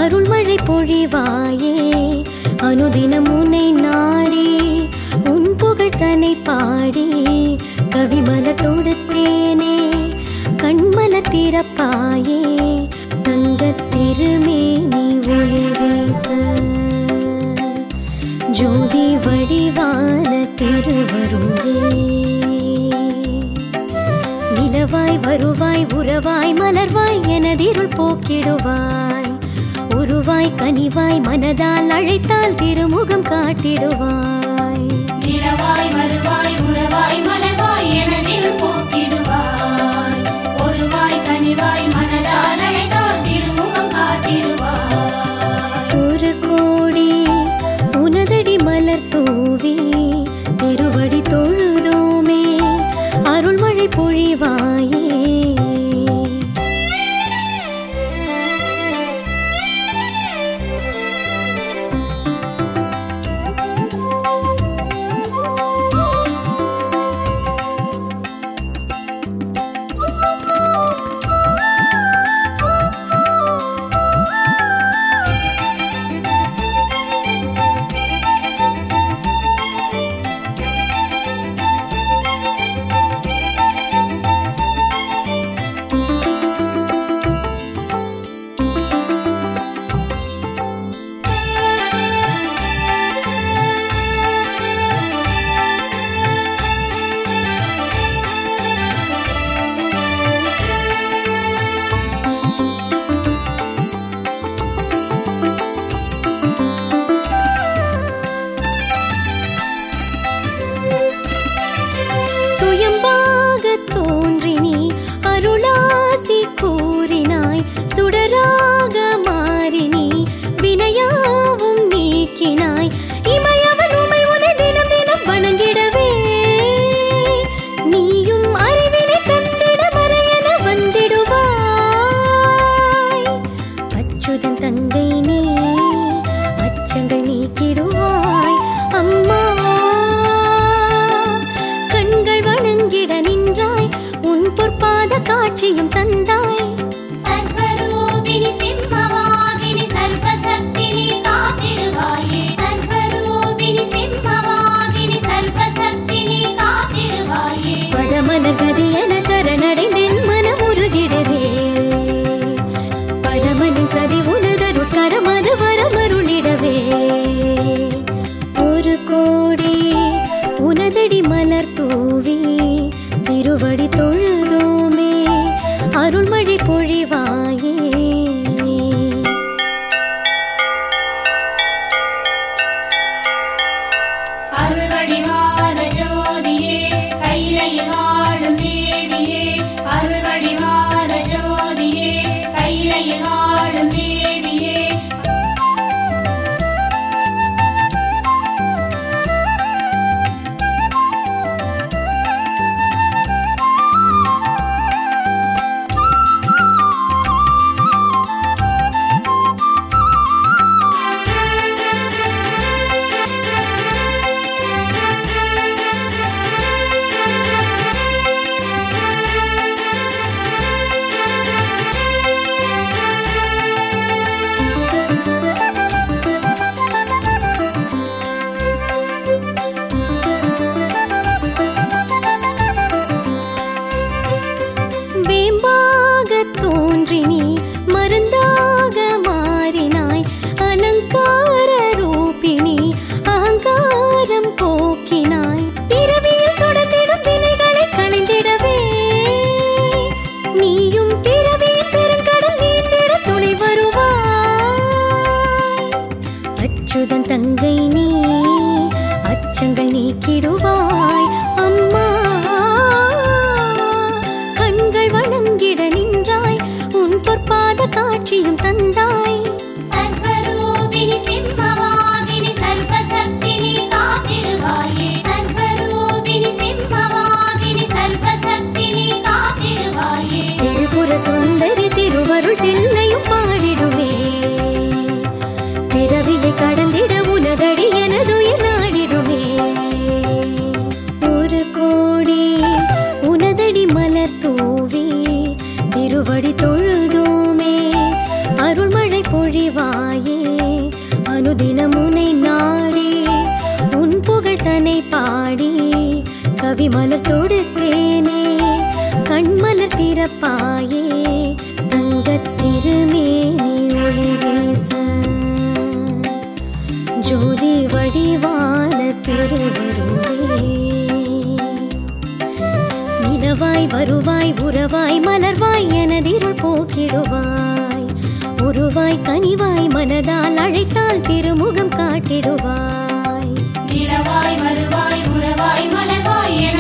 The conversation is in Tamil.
அருள்மழை பொழிவாயே அனுதினம் உன்னை நாடி உன் புகழ் தன்னை பாடி கவிமலர் தொடுத்தேனே கண்மலர் திறப்பாயே தங்கத் திருமேனி ஒளி வீச ஜோதி வடிவான திருவருளே நிலவாய் வருவாய் உறவாய் மலர்வாய் எனதிருள் போக்கிடுவாய் உருவாய் கனிவாய் மனதால் அழைத்தால் திருமுகம் காட்டிடுவாய் நிலவாய் வருவாய் உறவாய் மலர்வாய் எனதில் போக்கிடுவாய் ஒருவாய் கனிவாய் மனதால் அழைத்தால் திருமுகம் காட்டிடுவாய் ஒரு கோடி உனதடி மலர் தூவி திருவடி தொழுதோமே அருள்மழை பொழிவாயே சுயம்பாக தோன்றி நீ அருளாசி கூறினாய் சுடராக மாறி நீ வினையாவும் நீக்கினாய் இமையவன் உமை உனை தினம் தினம் வணங்கிடவே நீயும் அறிவினை தந்திட மறையென வந்திடுவாய் அச்சுதன் தங்கை நீ அச்சங்கள் நீக்கிடுவாய் அம்மா கண்கள் வணங்கிட நின்றாய் உன் பொற்பாத காட்சியும் தந்தாய் சர்வரூபிணி சிம்மவாகினி சர்வசக்தினி காத்திடுவாயே சர்வரூபிணி சிம்மவாகினி சர்வசக்தினி காத்திடுவாயே பதமலர் கதியன சரணடைந்தென் மனம் உருகிடுதே பரமனின் சதி உனதருட் கரமது வரமருளிடவே ஒரு கோடி உனதடி மலர் தூவி திருவடி தொழுதோமே அருள்மழை புரிவாயே அனுதினம் உனை நாடி உன் புகழ் தன்னை பாடி கவிமலர் தொடுத்தேனே கண்மலர் திறப்பாயே தங்கத் திருமேனி ஒளி வீச ஜோதி வடிவான திருவருளே நிலவாய் வருவாய் உறவாய் மலர்வாய் எனதிருள் போக்கிடுவாய் உருவாய் கனிவாய் மனதால் அழைத்தால் திருமுகம் காட்டிடுவாய் நிலவாய் வருவாய் உறவாய் மலர்வாய் என